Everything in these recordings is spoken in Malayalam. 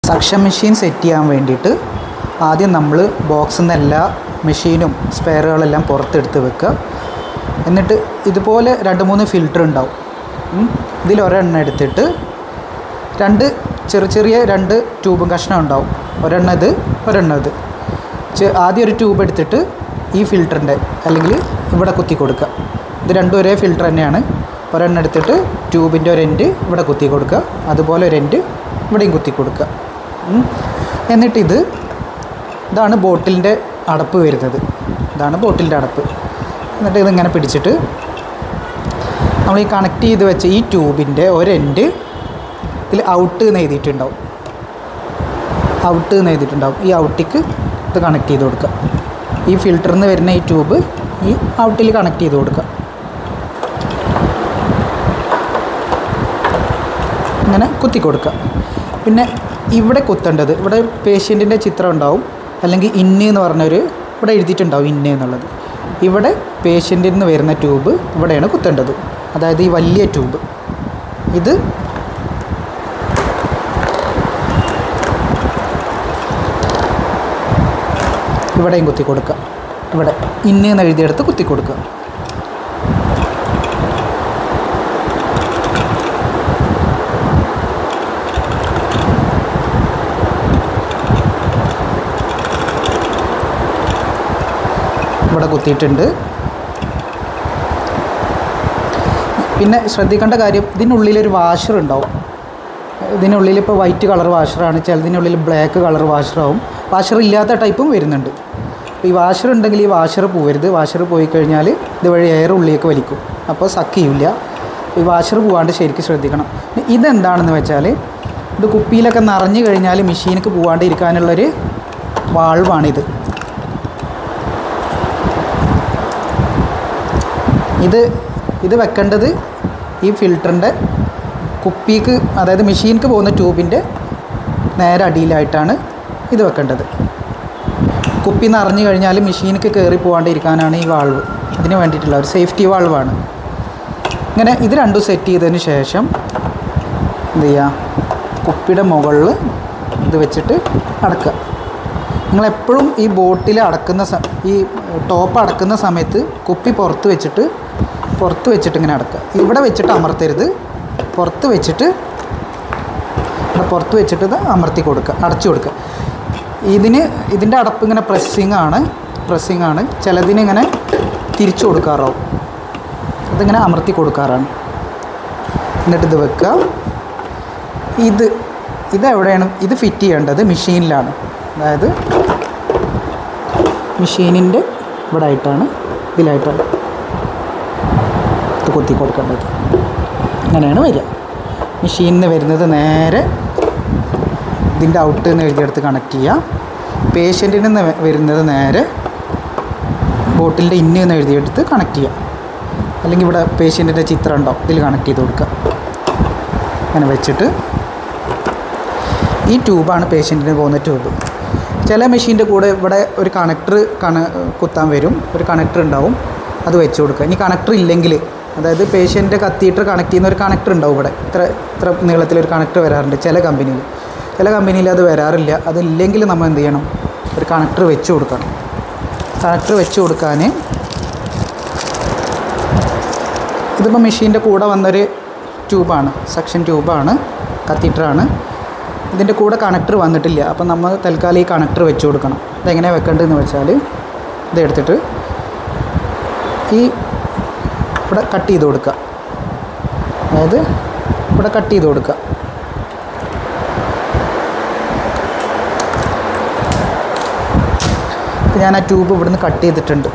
സക്ഷൻ മെഷീൻ സെറ്റ് ചെയ്യാൻ വേണ്ടിയിട്ട് ആദ്യം നമ്മൾ ബോക്സിൽ നിന്ന് എല്ലാ മെഷീനും സ്പെയറുകളെല്ലാം പുറത്തെടുത്ത് വെക്കുക എന്നിട്ട് ഇതുപോലെ രണ്ട് മൂന്ന് ഫിൽറ്റർ ഉണ്ടാവും ഉം. ഇതിൽ ഒരെണ്ണം എടുത്തിട്ട് രണ്ട് ചെറിയ ചെറിയ രണ്ട് ട്യൂബും കഷ്ണം ഉണ്ടാവും ഒരെണ്ണം ഇത് ഒരെണ്ണം ഇത് ചെ- ആദ്യം ഒരു ട്യൂബ് എടുത്തിട്ട് ഈ ഫിൽറ്ററിൻ്റെ അല്ലെങ്കിൽ ഇവിടെ കുത്തി കൊടുക്കുക ഇത് രണ്ടും ഒരേ ഫിൽറ്റർ തന്നെയാണ് ഒരെണ്ണം എടുത്തിട്ട് ട്യൂബിൻ്റെ ഒരു എൻഡ് ഇവിടെ കുത്തി കൊടുക്കുക അതുപോലെ ഒരു എൻഡ് ഇവിടെയും കുത്തി കൊടുക്കുക ഉം. എന്നിട്ടിത് ഇതാണ് ബോട്ടിലിൻ്റെ അടപ്പ് വരുന്നത് ഇതാണ് ബോട്ടിലിൻ്റെ അടപ്പ് എന്നിട്ട് ഇതിങ്ങനെ പിടിച്ചിട്ട് നമ്മൾ ഈ കണക്ട് ചെയ്ത് വെച്ച ഈ ട്യൂബിൻ്റെ ഒരു എൻഡ് ഇതിൽ ഔട്ട് എന്ന് എഴുതിയിട്ടുണ്ടാവും ഔട്ട് എന്ന് എഴുതിയിട്ടുണ്ടാവും ഈ ഔട്ടിക്ക് ഇത് കണക്ട് ചെയ്ത് കൊടുക്കുക ഈ ഫിൽറ്ററിൽ നിന്ന് വരുന്ന ഈ ട്യൂബ് ഈ ഔട്ടിൽ കണക്ട് ചെയ്ത് കൊടുക്കുക ഇങ്ങനെ കുത്തി കൊടുക്കുക പിന്നെ ഇവിടെ കുത്തേണ്ടത് ഇവിടെ പേഷ്യൻറ്റിൻ്റെ ചിത്രം ഉണ്ടാവും അല്ലെങ്കിൽ ഇന്ന് എന്ന് പറഞ്ഞൊരു ഇവിടെ എഴുതിയിട്ടുണ്ടാവും ഇന്ന് എന്നുള്ളത് ഇവിടെ പേഷ്യൻറ്റിൽ നിന്ന് വരുന്ന ട്യൂബ് ഇവിടെയാണ് കുത്തേണ്ടത് അതായത് ഈ വലിയ ട്യൂബ് ഇത് ഇവിടെയും കുത്തി കൊടുക്കുക ഇവിടെ ഇന്ന് എന്ന് എഴുതിയെടുത്ത് കുത്തി കൊടുക്കുക ഇവിടെ കുത്തിയിട്ടുണ്ട് പിന്നെ ശ്രദ്ധിക്കേണ്ട കാര്യം ഇതിനുള്ളിലൊരു വാഷർ ഉണ്ടാവും ഇതിനുള്ളിൽ ഇപ്പോൾ വൈറ്റ് കളർ വാഷറാണ് ചിലതിനുള്ളിൽ ബ്ലാക്ക് കളർ വാഷറാവും വാഷർ ഇല്ലാത്ത ടൈപ്പും വരുന്നുണ്ട് അപ്പോൾ ഈ വാഷർ ഉണ്ടെങ്കിൽ ഈ വാഷർ പോവരുത് വാഷർ പോയി കഴിഞ്ഞാൽ ഇതുവഴി എയർ ഉള്ളിലേക്ക് വലിക്കും അപ്പോൾ സക്ക് ചെയ്യില്ല ഈ വാഷർ പോവാണ്ട് ശരിക്കും ശ്രദ്ധിക്കണം പിന്നെ ഇതെന്താണെന്ന് വെച്ചാൽ ഇത് കുപ്പിയിലൊക്കെ നിറഞ്ഞു കഴിഞ്ഞാൽ മെഷീനിക്ക് പോവാണ്ട് ഇരിക്കാനുള്ളൊരു വാൾവാണിത് ഇത് ഇത് വെക്കേണ്ടത് ഈ ഫിൽറ്ററിൻ്റെ കുപ്പിക്ക് അതായത് മെഷീനിക്ക് പോകുന്ന ട്യൂബിൻ്റെ നേരെ അടിയിലായിട്ടാണ് ഇത് വെക്കേണ്ടത് കുപ്പി നിറഞ്ഞു കഴിഞ്ഞാൽ മെഷീനിക്ക് കയറി പോകാണ്ടിരിക്കാനാണ് ഈ വാൾവ് അതിന് വേണ്ടിയിട്ടുള്ള ഒരു സേഫ്റ്റി വാൾവാണ് ഇങ്ങനെ ഇത് രണ്ടും സെറ്റ് ചെയ്തതിന് ശേഷം എന്ത് ചെയ്യുക കുപ്പിയുടെ മുകളിൽ ഇത് വെച്ചിട്ട് അടക്കുക നിങ്ങളെപ്പോഴും ഈ ബോട്ടിൽ അടക്കുന്ന സ ഈ ടോപ്പ് അടക്കുന്ന സമയത്ത് കുപ്പി പുറത്ത് വെച്ചിട്ട് പുറത്ത് വെച്ചിട്ട് ഇങ്ങനെ അടക്കുക ഇവിടെ വെച്ചിട്ട് അമർത്തരുത് പുറത്ത് വെച്ചിട്ട് ഇവിടെ പുറത്ത് വെച്ചിട്ട് ഇത് അമർത്തി കൊടുക്കുക അടച്ചു കൊടുക്കുക ഇതിന് ഇതിൻ്റെ അടപ്പ് ഇങ്ങനെ പ്രസ്സിങ് ആണ് പ്രസ്സിങ് ആണ് ചിലതിന് ഇങ്ങനെ തിരിച്ചു കൊടുക്കാറാവും ഇതിങ്ങനെ അമർത്തി കൊടുക്കാറാണ് എന്നിട്ട് ഇത് വെക്കുക ഇത് ഇത് എവിടെയാണ് ഇത് ഫിറ്റ് ചെയ്യേണ്ടത് മെഷീനിലാണ് അതായത് മെഷീനിൻ്റെ ഇവിടെ ആയിട്ടാണ് ഇതിലായിട്ടാണ് ഇത് കുത്തി കൊടുക്കേണ്ടത് അങ്ങനെയാണ് വരിക മെഷീനിൽ നിന്ന് വരുന്നത് നേരെ ഇതിൻ്റെ ഔട്ട് എന്ന് എഴുതിയെടുത്ത് കണക്ട് ചെയ്യുക പേഷ്യൻറ്റിൽ നിന്ന് വ- വരുന്നത് നേരെ ബോട്ടിലിൻ്റെ ഇന്ന് എന്ന് എഴുതിയെടുത്ത് കണക്ട് ചെയ്യുക അല്ലെങ്കിൽ ഇവിടെ പേഷ്യൻറ്റിൻ്റെ ചിത്രം ഉണ്ടാവും ഇതിൽ കണക്ട് ചെയ്ത് കൊടുക്കുക അങ്ങനെ വെച്ചിട്ട് ഈ ട്യൂബാണ് പേഷ്യൻറ്റിന് പോകുന്ന ട്യൂബ് ചില മെഷീൻ്റെ കൂടെ ഇവിടെ ഒരു കണക്ടർ കണ കുത്താൻ വരും ഒരു കണക്ടർ ഉണ്ടാവും അത് വെച്ച് കൊടുക്കുക ഇനി കണക്ടർ ഇല്ലെങ്കിൽ അതായത് പേഷ്യൻ്റെ കത്തീറ്റർ കണക്ട് ചെയ്യുന്ന ഒരു കണക്ടർ ഉണ്ടാവും ഇവിടെ ഇത്ര ഇത്ര നീളത്തിലൊരു കണക്ടർ വരാറുണ്ട് ചില കമ്പനിയിൽ ചില കമ്പനിയിൽ അത് വരാറില്ല അതില്ലെങ്കിൽ നമ്മൾ എന്ത് ചെയ്യണം ഒരു കണക്ടർ വെച്ച് കൊടുക്കണം കണക്ടർ വെച്ച് കൊടുക്കാൻ ഇതിപ്പോൾ മെഷീൻ്റെ കൂടെ വന്നൊരു ട്യൂബാണ് സെക്ഷൻ ട്യൂബാണ് കത്തീറ്ററാണ് ഇതിൻ്റെ കൂടെ കണക്ടർ വന്നിട്ടില്ല അപ്പം നമ്മൾ തൽക്കാലം ഈ കണക്ടർ വെച്ച് കൊടുക്കണം ഇതെങ്ങനെയാണ് വെക്കേണ്ടതെന്ന് വെച്ചാൽ ഇത് എടുത്തിട്ട് ഈ ഇവിടെ കട്ട് ചെയ്ത് കൊടുക്കുക അതായത് ഇവിടെ കട്ട് ചെയ്ത് കൊടുക്കുക ഇപ്പം ഞാൻ ആ ട്യൂബ് ഇവിടുന്ന് കട്ട് ചെയ്തിട്ടുണ്ട്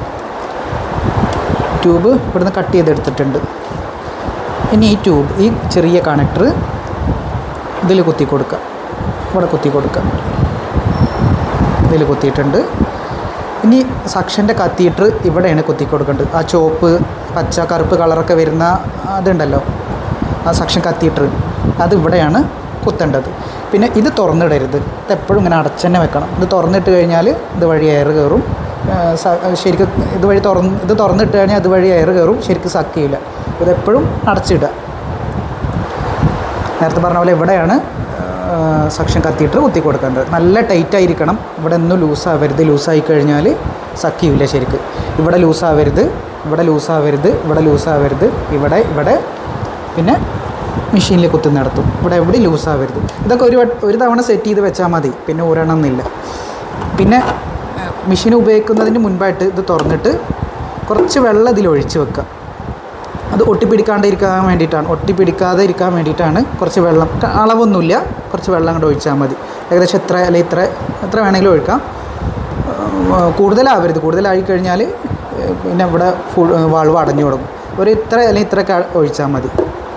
ട്യൂബ് ഇവിടുന്ന് കട്ട് ചെയ്തെടുത്തിട്ടുണ്ട് ഇനി ഈ ട്യൂബ് ഈ ചെറിയ കണക്ടർ ഇതിൽ കുത്തി കൊടുക്കുക ഇവിടെ കുത്തി കൊടുക്കുക ഇതിൽ കുത്തിയിട്ടുണ്ട് ഇനി സക്ഷൻ്റെ കത്തീറ്റർ ഇവിടെയാണ് കുത്തി കൊടുക്കേണ്ടത് ആ ചുവപ്പ് പച്ച കറുപ്പ് കളറൊക്കെ വരുന്ന അതുണ്ടല്ലോ ആ സക്ഷൻ കത്തീറ്റർ അത് ഇവിടെയാണ് കുത്തേണ്ടത് പിന്നെ ഇത് തുറന്നിടരുത് ഇത് എപ്പോഴും ഇങ്ങനെ അടച്ചു തന്നെ വെക്കണം ഇത് തുറന്നിട്ട് കഴിഞ്ഞാൽ ഇത് വഴി എയർ കയറും ആ, സ- ശരിക്കും ഇതുവഴി തുറന്ന് ഇത് തുറന്നിട്ട് കഴിഞ്ഞാൽ അതുവഴി എയർ കയറും ശരിക്കും സക്ക് ചെയ്യില്ല ഇതെപ്പോഴും അടച്ചിടുക നേരത്തെ പറഞ്ഞ പോലെ ഇവിടെയാണ് ആ, സക്ഷൻ കത്തിയിട്ട് കുത്തി കൊടുക്കേണ്ടത് നല്ല ടൈറ്റ് ആയിരിക്കണം ഇവിടെ ഒന്നും ലൂസാവരുത് ലൂസായി കഴിഞ്ഞാൽ സക്ക് ചെയ്യില്ല ശരിക്ക് ഇവിടെ ലൂസാവരുത് ഇവിടെ ലൂസാവരുത് ഇവിടെ ലൂസാവരുത് ഇവിടെ ഇവിടെ പിന്നെ മെഷീനിൽ കുത്തി നടത്തും ഇവിടെ എവിടെ ലൂസാവരുത് ഇതൊക്കെ ഒരു വട്ട- ഒരു തവണ സെറ്റ് ചെയ്ത് വെച്ചാൽ മതി പിന്നെ ഊരണം എന്നില്ല പിന്നെ മെഷീൻ ഉപയോഗിക്കുന്നതിന് മുൻപായിട്ട് ഇത് തുറന്നിട്ട് കുറച്ച് വെള്ളം ഇതിൽ ഒഴിച്ച് വെക്കുക അത് ഒട്ടിപ്പിടിക്കാണ്ടിരിക്കാൻ വേണ്ടിയിട്ടാണ് ഒട്ടിപ്പിടിക്കാതെ ഇരിക്കാൻ വേണ്ടിയിട്ടാണ് കുറച്ച് വെള്ളം ക- അളവൊന്നുമില്ല കുറച്ച് വെള്ളം അങ്ങോട്ട് ഒഴിച്ചാൽ മതി ഏകദേശം എത്ര അല്ലെങ്കിൽ ഇത്ര എത്ര വേണമെങ്കിലും ഒഴിക്കാം ഏഹ് കൂടുതലാവരുത് കൂടുതലായി കഴിഞ്ഞാൽ ഏഹ് പിന്നെ ഇവിടെ ഫുൾ വാൾവ് അടഞ്ഞു തുടങ്ങും ഒരു ഇത്ര അല്ലെങ്കിൽ ഇത്രയൊക്കെ ഒഴിച്ചാൽ മതി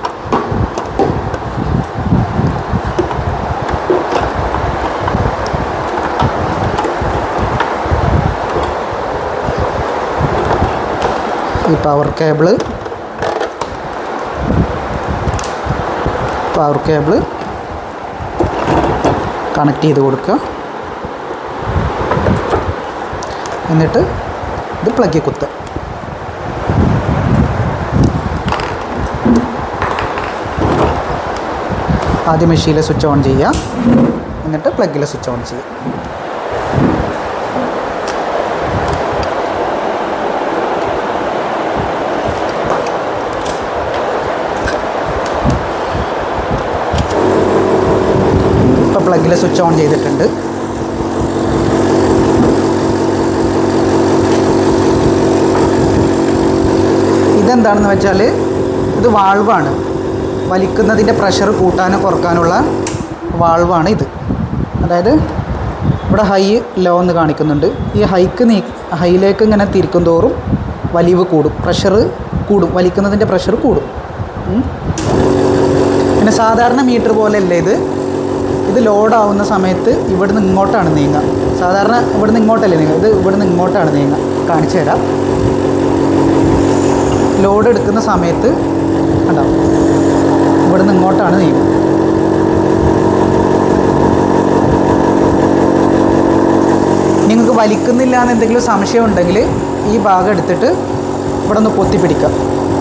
ഈ power cable power cable connect ചെയ്ത് കൊടുക്കുക എന്നിട്ട് ഇത് പ്ലഗിൽ കുത്തുക ആദ്യം മെഷീനിലെ സ്വിച്ച് ഓൺ ചെയ്യുക എന്നിട്ട് പ്ലഗിലെ സ്വിച്ച് ഓൺ ചെയ്യുക ഇപ്പോൾ പ്ലഗിലെ സ്വിച്ച് ഓൺ ചെയ്തിട്ടുണ്ട് ഇതെന്താണെന്ന് വെച്ചാൽ ഇത് വാൾവാണ് വലിക്കുന്നതിൻ്റെ പ്രഷർ കൂട്ടാനോ കുറക്കാനുള്ള വാൾവാണ് ഇത് അതായത് ഇവിടെ ഹൈ ലോ എന്ന് കാണിക്കുന്നുണ്ട് ഈ ഹൈക്ക് നീ ഹൈയിലേക്ക് ഇങ്ങനെ തിരിക്കും തോറും വലിവ് കൂടും പ്രഷർ കൂടും വലിക്കുന്നതിൻ്റെ പ്രഷർ കൂടും ഉം. പിന്നെ സാധാരണ മീറ്റർ പോലെയല്ല ഇത് ഇത് ലോഡ് ആവുന്ന സമയത്ത് ഇവിടുന്ന് ഇങ്ങോട്ടാണ് നീങ്ങുക സാധാരണ ഇവിടുന്ന് ഇങ്ങോട്ടല്ലേ നീങ്ങുക ഇത് ഇവിടുന്ന് ഇങ്ങോട്ടാണ് നീങ്ങുക കാണിച്ചു തരാം ലോഡ് എടുക്കുന്ന സമയത്ത് കണ്ടോ ഇവിടുന്ന് ഇങ്ങോട്ടാണ് നീങ്ങുക നിങ്ങൾക്ക് വലിക്കുന്നില്ല എന്ന് എന്തെങ്കിലും സംശയം ഉണ്ടെങ്കിൽ ഈ ഭാഗം എടുത്തിട്ട് ഇവിടെ ഒന്ന് പൊത്തിപ്പിടിക്കുക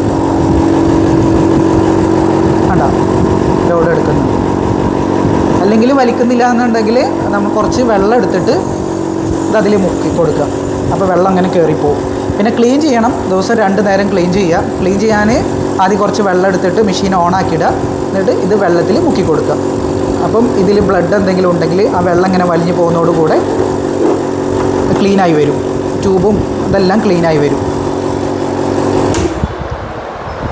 കണ്ടോ ലോഡ് എടുക്കുന്നുണ്ട് അല്ലെങ്കിൽ വലിക്കുന്നില്ല എന്നുണ്ടെങ്കിൽ നമ്മൾ കുറച്ച് വെള്ളം എടുത്തിട്ട് ഇത് അതിൽ മുക്കി കൊടുക്കുക അപ്പോൾ വെള്ളം അങ്ങനെ കയറിപ്പോവും പിന്നെ ക്ലീൻ ചെയ്യണം ദിവസം രണ്ട് നേരം ക്ലീൻ ചെയ്യുക ക്ലീൻ ചെയ്യാൻ ആദ്യം കുറച്ച് വെള്ളം എടുത്തിട്ട് മെഷീൻ ഓണാക്കിയിടുക എന്നിട്ട് ഇത് വെള്ളത്തിൽ മുക്കി കൊടുക്കുക അപ്പം ഇതിൽ ബ്ലഡ് എന്തെങ്കിലും ഉണ്ടെങ്കിൽ ആ വെള്ളം ഇങ്ങനെ വലിഞ്ഞു പോകുന്നതോടുകൂടെ ക്ലീനായി വരും ട്യൂബും ഇതെല്ലാം ക്ലീനായി വരും